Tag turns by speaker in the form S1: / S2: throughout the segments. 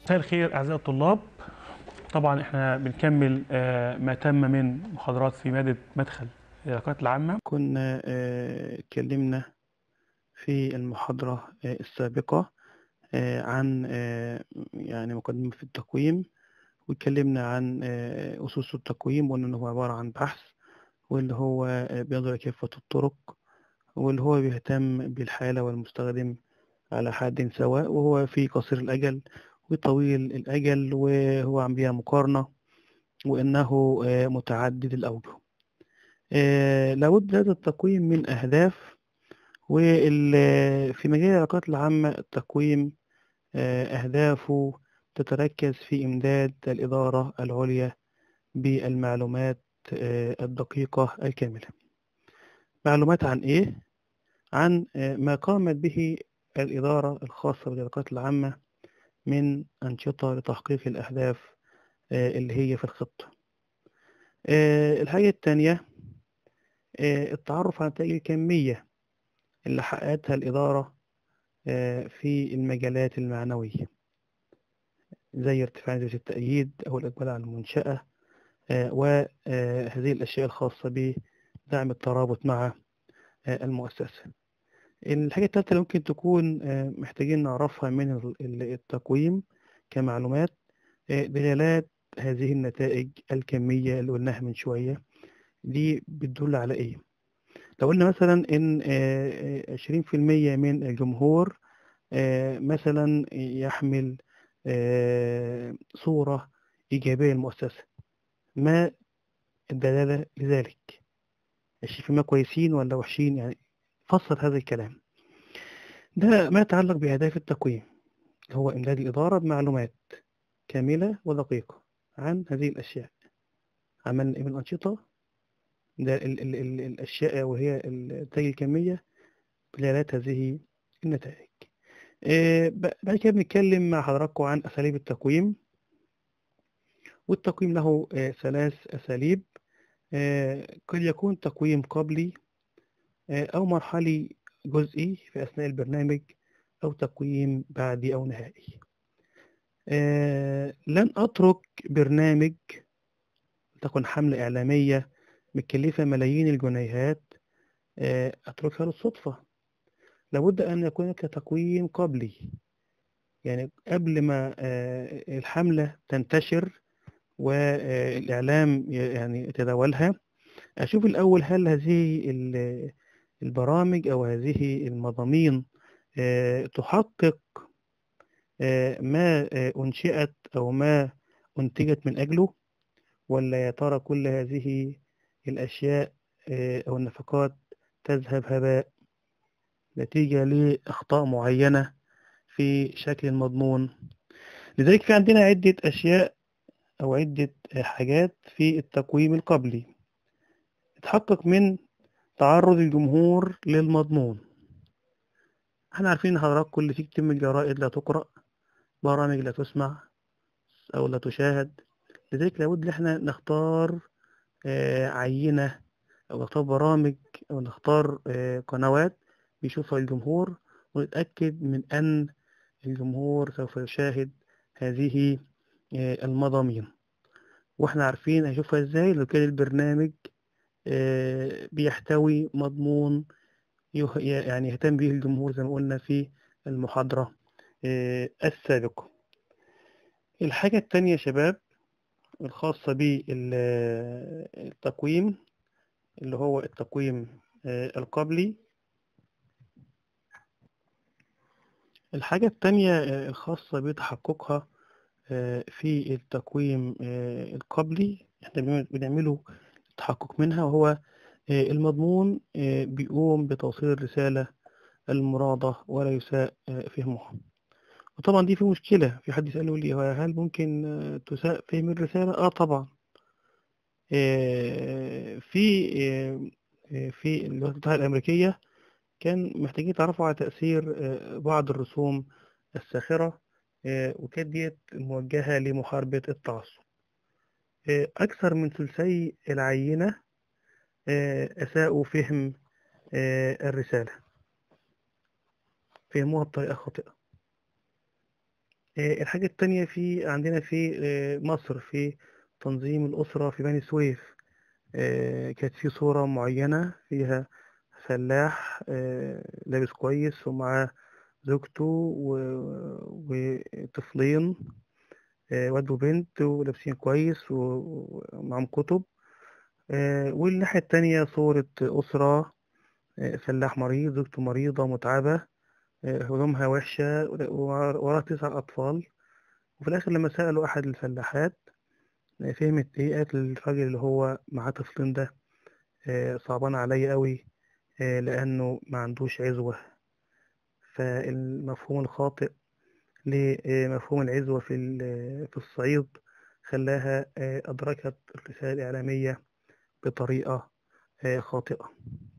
S1: مساء الخير أعزائي الطلاب طبعا احنا بنكمل آه، ما تم من محاضرات في مادة مدخل العلاقات العامة
S2: كنا آه، اتكلمنا في المحاضرة آه، السابقة آه، عن آه، يعني مقدمة في التقويم واتكلمنا عن آه، أسس التقويم وإن هو عبارة عن بحث واللي هو آه، بيضرب كافة الطرق واللي هو بيهتم بالحالة والمستخدم على حد سواء وهو في قصير الأجل وطويل الأجل وهو عم بيها مقارنة وإنه آه، متعدد الأوجه آه، لابد هذا التقويم من أهداف وفي مجال العلاقات العامة التقويم آه، أهدافه تتركز في إمداد الإدارة العليا بالمعلومات آه، الدقيقة الكاملة معلومات عن إيه؟ عن آه، ما قامت به الإدارة الخاصة بالعلاقات العامة من أنشطة لتحقيق الأهداف آه، اللي هي في الخطة آه، الحاجة التانية آه، التعرف على النتائج الكمية اللي حققتها الإدارة آه، في المجالات المعنوية زي ارتفاع نسبة التأييد أو الإقبال على المنشأة آه، وهذه الأشياء الخاصة بدعم الترابط مع آه، المؤسسة الحاجة الثالثة اللي ممكن تكون آه، محتاجين نعرفها من ال- ال- التقويم كمعلومات آه، دلالات هذه النتائج الكمية اللي قلناها من شوية دي بتدل على إيه؟ لو قلنا مثلا إن عشرين في المية من الجمهور آه، مثلا يحمل آه، صورة إيجابية للمؤسسة ما الدلالة لذلك؟ عشرين في المية كويسين ولا وحشين يعني فسر هذا الكلام ده ما يتعلق بأهداف التقويم هو إمداد الإدارة بمعلومات كاملة ودقيقة عن هذه الأشياء عمل من أنشطة ده ال ال ال الأشياء وهي النتائج الكمية بدلالات هذه النتائج آه، ب- بعد كده بنتكلم مع حضراتكم عن أساليب التقويم والتقويم له آه، ثلاث أساليب آه، قد يكون تقويم قبلي آه، أو مرحلي جزئي في أثناء البرنامج أو تقويم بعدي أو نهائي آه، لن أترك برنامج تكون حملة إعلامية مكلفة ملايين الجنيهات آه، أتركها للصدفة لابد أن يكون هناك تقويم قبلي يعني قبل ما آه، الحملة تنتشر والإعلام ي- يعني يتداولها أشوف الأول هل هذه ال- البرامج أو هذه المضامين آه، تحقق آه، ما آه، أنشئت أو ما أنتجت من أجله ولا يا ترى كل هذه الأشياء آه، أو النفقات تذهب هباء نتيجة لأخطاء معينة في شكل المضمون لذلك في عندنا عدة أشياء أو عدة حاجات في التقويم القبلي تحقق من تعرض الجمهور للمضمون احنا عارفين ان حضرتك كل في كتير من الجرائد لا تقرأ برامج لا تسمع أو لا تشاهد لذلك لابد ان احنا نختار آه، عينة أو نختار برامج أو نختار آه، قنوات بيشوفها الجمهور ونتأكد من أن الجمهور سوف يشاهد هذه آه، المضامين واحنا عارفين هيشوفها ازاي لو كان البرنامج آه، بيحتوي مضمون يه- يعني يهتم به الجمهور زي ما قلنا في المحاضرة آه، السابقة الحاجة التانية يا شباب الخاصة بالتقويم اللي هو التقويم آه، القبلي الحاجة التانية آه، الخاصة بتحققها آه، في التقويم آه، القبلي احنا بنعمل- بنعمله التحقق منها وهو آه، المضمون آه، بيقوم بتوصيل الرسالة المرادة ولا يساء آه، فهمها وطبعا دي في مشكلة في حد يسأله لي هو هل ممكن آه، تساء فهم الرسالة؟ اه طبعا آه، في آه، آه، في الولايات المتحدة الأمريكية كان محتاجين يتعرفوا على تأثير آه، بعض الرسوم الساخرة آه، وكانت ديت موجهة لمحاربة التعصب آه، أكثر من ثلثي العينة آه، أساءوا فهم آه، الرسالة فهموها بطريقة خاطئة آه، الحاجة التانية في عندنا في آه، مصر في تنظيم الأسرة في بني سويف آه، كانت في صورة معينة فيها فلاح آه، لابس كويس ومعاه زوجته و- وطفلين آه، واد وبنت ولابسين كويس و- ومعاهم كتب آه، والناحية التانية صورة أسرة آه، فلاح مريض زوجته مريضة متعبة آه، هدومها وحشة وراها تسع أطفال وفي الآخر لما سألوا أحد الفلاحات آه، فهمت إيه قالت الراجل اللي هو معاه طفلين ده آه، صعبان عليا قوي آه، لأنه ما عندوش عزوة فالمفهوم الخاطئ لمفهوم العزوة في ال- في الصعيد خلاها آه، أدركت الرسالة الإعلامية بطريقة آه، خاطئة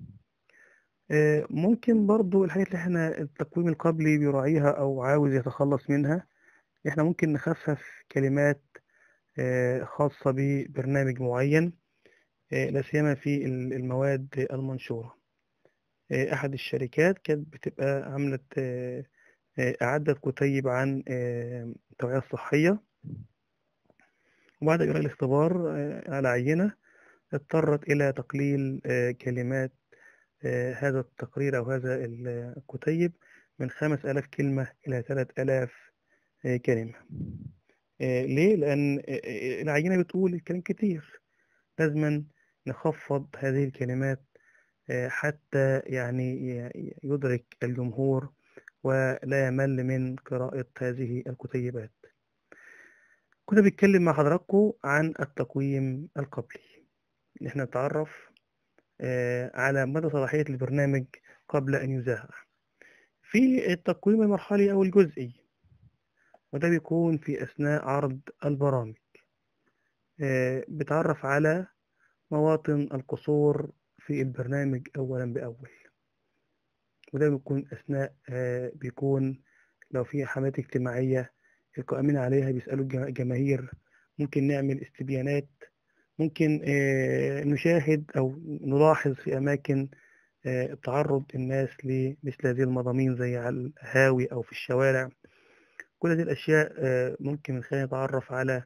S2: آه، ممكن برضو الحاجات اللي احنا التقويم القبلي بيراعيها أو عاوز يتخلص منها احنا ممكن نخفف كلمات آه، خاصة ببرنامج معين آه، لا سيما في ال- المواد المنشورة آه، أحد الشركات كانت بتبقى عملت آه، آه، أعدت كتيب عن آه، التوعية الصحية وبعد إجراء الاختبار آه، على عينة اضطرت إلى تقليل آه، كلمات آه، هذا التقرير أو هذا الكتيب من خمس آلاف كلمة إلى ثلاث آلاف آه، كلمة آه، ليه؟ لأن آه، آه، العينة بتقول الكلام كتير لازما نخفض هذه الكلمات آه، حتى يعني ي- يدرك الجمهور ولا يمل من قراءة هذه الكتيبات كنا بنتكلم مع حضراتكم عن التقويم القبلي إن احنا نتعرف آه، على مدى صلاحية البرنامج قبل أن يذاع في التقويم المرحلي أو الجزئي وده بيكون في أثناء عرض البرامج آه، بتعرف على مواطن القصور في البرنامج أولا بأول وده بيكون أثناء آه، بيكون لو في حملات اجتماعية القائمين عليها بيسألوا الج- الجماهير ممكن نعمل استبيانات ممكن آه، نشاهد أو نلاحظ في أماكن آه، تعرض الناس لمثل هذه المضامين زي على الهاوي أو في الشوارع كل هذه الأشياء آه، ممكن من خلالها نتعرف على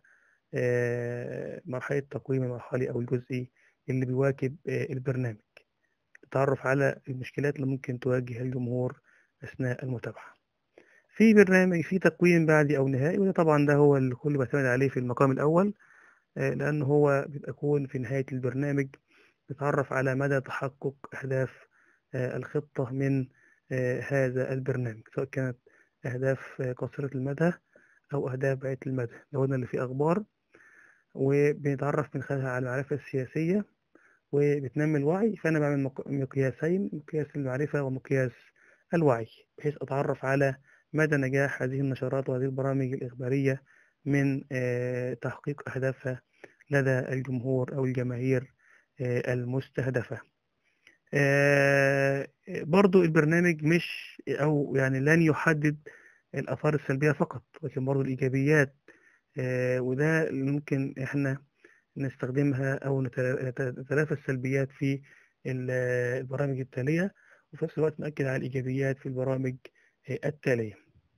S2: آه، مرحلة التقويم المرحلي أو الجزئي اللي بيواكب آه، البرنامج التعرف على المشكلات اللي ممكن تواجه الجمهور أثناء المتابعة في برنامج في تقويم بعدي أو نهائي وده طبعا ده هو اللي كل بعتمد عليه في المقام الأول آه، لأن هو بيبقى يكون في نهاية البرنامج بيتعرف على مدى تحقق أهداف آه، الخطة من آه، هذا البرنامج سواء كانت أهداف آه، قصيرة المدى أو أهداف بعيدة المدى لو قلنا اللي فيه أخبار وبنتعرف من خلالها على المعرفة السياسية وبتنمي الوعي فأنا بعمل مق- مقياسين مقياس المعرفة ومقياس الوعي بحيث أتعرف على مدى نجاح هذه النشرات وهذه البرامج الإخبارية من آه، تحقيق أهدافها لدى الجمهور أو الجماهير آه، المستهدفة آه، برضو البرنامج مش أو يعني لن يحدد الآثار السلبية فقط لكن برضو الإيجابيات آه، وده اللي ممكن إحنا نستخدمها أو نتلا- نت- نتلافى السلبيات في ال- البرامج التالية وفي نفس الوقت نأكد على الإيجابيات في البرامج آه، التالية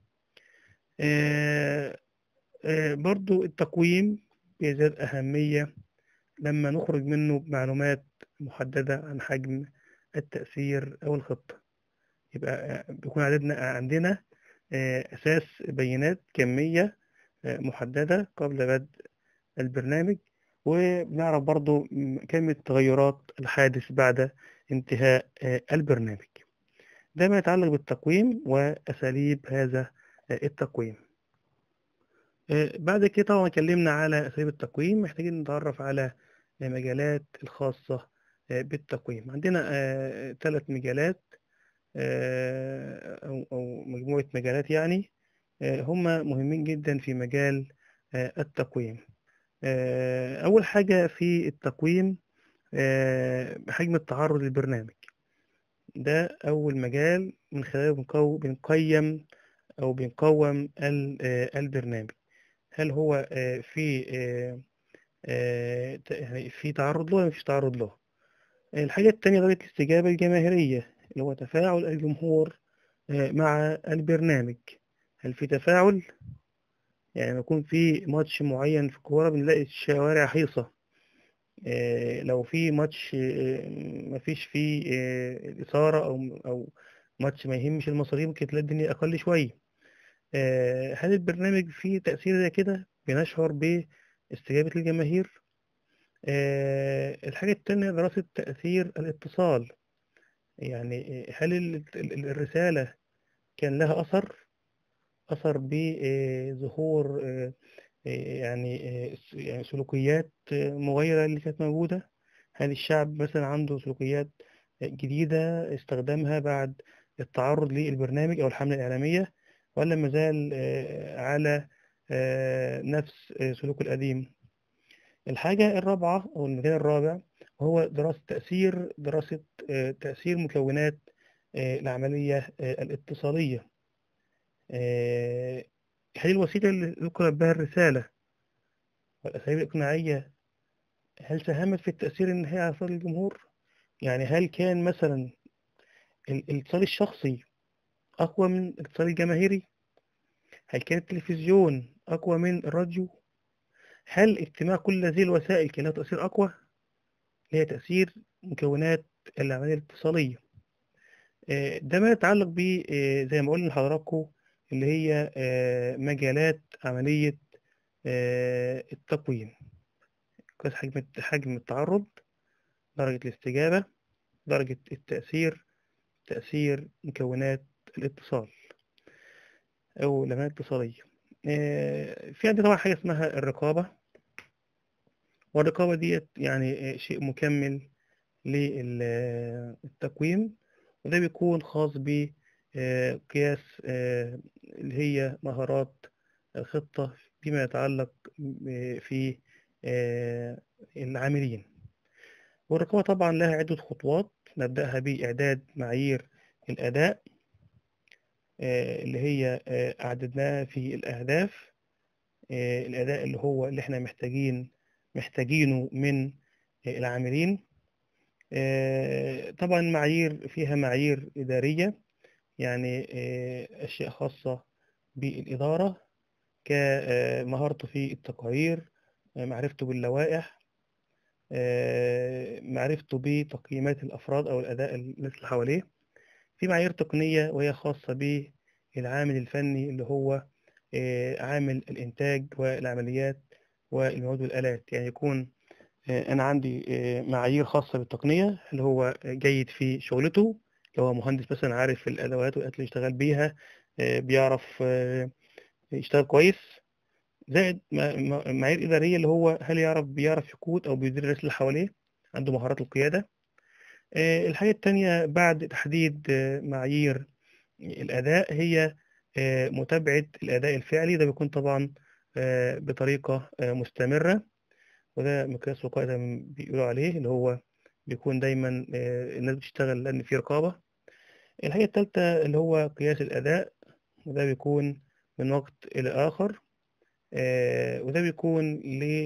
S2: آه، آه، برضو التقويم بيزداد أهمية لما نخرج منه بمعلومات محددة عن حجم التأثير أو الخطة يبقى آه، بيكون عددنا عندنا آه، أساس بيانات كمية آه، محددة قبل بدء البرنامج وبنعرف برضو م- كم التغيرات الحادث بعد انتهاء آه، البرنامج ده ما يتعلق بالتقويم وأساليب هذا آه، التقويم آه، بعد كده طبعا اتكلمنا على أساليب التقويم محتاجين نتعرف على المجالات الخاصة آه، بالتقويم عندنا ثلاث مجالات آه، أو أو مجموعة مجالات يعني آه، هم مهمين جدا في مجال آه، التقويم آه، أول حاجة في التقويم آه، حجم التعرض للبرنامج ده أول مجال من خلاله بنقو- بنقيم أو بنقوم ال- آه، البرنامج هل هو آه، في آه، آه، ت- يعني في تعرض له ولا مفيش تعرض له الحاجة التانية درجة الاستجابة الجماهيرية اللي هو تفاعل الجمهور آه، مع البرنامج هل في تفاعل يعني لما يكون في ماتش معين في الكورة بنلاقي الشوارع هيصة آه، لو في ماتش آه، مفيش فيه آه، إثارة أو أو ماتش ما يهمش المصاريف ممكن تلاقي الدنيا أقل شوية آه، هل البرنامج فيه تأثير زي كده بنشعر باستجابة الجماهير آه، الحاجة التانية دراسة تأثير الاتصال يعني هل ال- ال- الرسالة كان لها أثر أثر بظهور يعني آه، س- يعني سلوكيات آه، مغايرة اللي كانت موجودة هل الشعب مثلا عنده سلوكيات جديدة استخدمها بعد التعرض للبرنامج أو الحملة الإعلامية ولا مازال آه، على آه، نفس آه، سلوكه القديم الحاجة الرابعة أو المجال الرابع هو دراسة تأثير دراسة آه، تأثير مكونات آه، العملية آه، الاتصالية آه، هل الوسيلة اللي نقلت بها الرسالة والأساليب الإقناعية هل ساهمت في التأثير النهائي على صوت الجمهور؟ يعني هل كان مثلا ال- الاتصال الشخصي أقوى من الاتصال الجماهيري؟ هل كان التلفزيون أقوى من الراديو؟ هل اجتماع كل هذه الوسائل كان له تأثير أقوى؟ هي تأثير مكونات العملية الاتصالية آه، ده ما يتعلق ب آه، زي ما قلنا لحضراتكم اللي هي آه، مجالات عملية آه، التقويم قياس حجم حجم التعرض درجة الاستجابة درجة التأثير تأثير مكونات الاتصال أو العملية الاتصالية آه، في عندنا طبعا حاجة اسمها الرقابة والرقابة ديت يعني آه، شيء مكمل للتقويم وده بيكون خاص بقياس اللي هي مهارات الخطة فيما يتعلق ب- في آه، العاملين والرقابة طبعا لها عدة خطوات نبدأها بإعداد معايير الأداء آه، اللي هي آه، أعددناها في الأهداف آه، الأداء اللي هو اللي احنا محتاجين محتاجينه من آه، العاملين آه، طبعا معايير فيها معايير إدارية يعني آه، أشياء خاصة بالإدارة كمهارته في التقارير آه، معرفته باللوائح آه، معرفته بتقييمات الأفراد أو الأداء الناس اللي حواليه في معايير تقنية وهي خاصة بالعامل الفني اللي هو آه، عامل الإنتاج والعمليات والمواد والآلات يعني يكون آه، أنا عندي آه، معايير خاصة بالتقنية اللي هو جيد في شغلته اللي هو مهندس مثلا عارف الأدوات والآلات اللي يشتغل بيها آه، بيعرف آه، يشتغل كويس زائد ما- ما- معايير إدارية اللي هو هل يعرف بيعرف يقود أو بيدير الناس اللي حواليه عنده مهارات القيادة آه، الحاجة التانية بعد تحديد آه، معايير الأداء هي آه، متابعة الأداء الفعلي ده بيكون طبعا آه، بطريقة آه، مستمرة وده مقياس وقائي زي ما بيقولوا عليه اللي هو بيكون دايما آه، الناس بتشتغل لأن في رقابة الحاجة التالتة اللي هو قياس الأداء وده بيكون من وقت إلى آخر آه، وده بيكون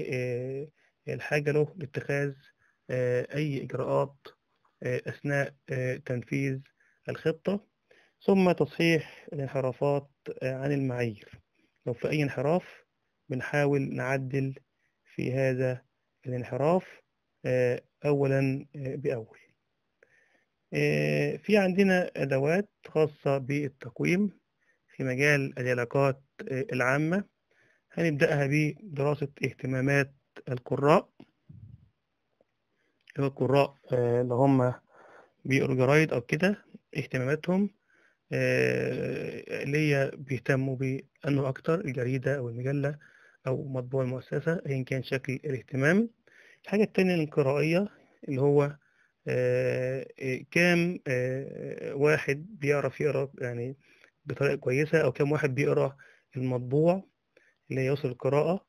S2: للحاجة له لاتخاذ آه، أي إجراءات آه، أثناء آه، تنفيذ الخطة ثم تصحيح الانحرافات آه، عن المعايير لو في أي انحراف بنحاول نعدل في هذا الانحراف آه، أولا آه، بأول آه، في عندنا أدوات خاصة بالتقويم في مجال العلاقات آه، العامة هنبدأها بدراسة اهتمامات القراء اللي هو القراء آه، اللي هم بيقروا جرايد أو كده اهتماماتهم آه، اللي هي بيهتموا بأنه أكتر الجريدة أو المجلة أو مطبوع المؤسسة أيا كان شكل الاهتمام الحاجة التانية القرائية اللي هو آه، آه، كام آه، واحد بيعرف يقرأ يعني بطريقة كويسة أو كام واحد بيقرأ المطبوع اللي يوصل القراءة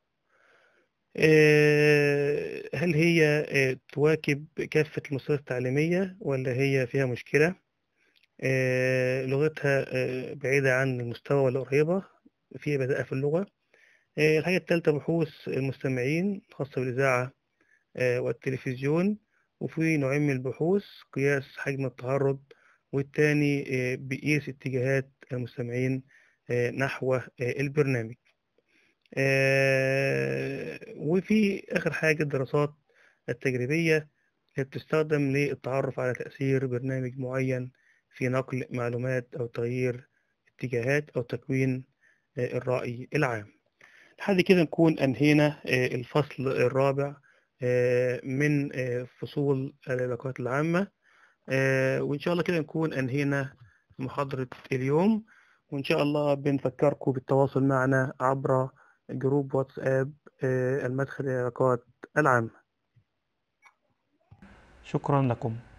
S2: آه، هل هي آه، تواكب كافة المستويات التعليمية ولا هي فيها مشكلة آه، لغتها آه، بعيدة عن المستوى ولا قريبة فيها بداءة في اللغة آه، الحاجة الثالثة بحوث المستمعين خاصة بالإذاعة آه، والتلفزيون وفي نوعين من البحوث قياس حجم التعرض والتاني آه، بيقيس اتجاهات المستمعين آه، نحو آه، البرنامج آه، وفي آخر حاجة الدراسات التجريبية اللي بتستخدم للتعرف على تأثير برنامج معين في نقل معلومات أو تغيير اتجاهات أو تكوين آه، الرأي العام لحد كده نكون أنهينا آه، الفصل الرابع آه، من آه، فصول العلاقات العامة آه، وإن شاء الله كده نكون أنهينا محاضرة اليوم وإن شاء الله بنفكركم بالتواصل معنا عبر جروب واتساب آه، المدخل للعلاقات العامة
S1: شكرا لكم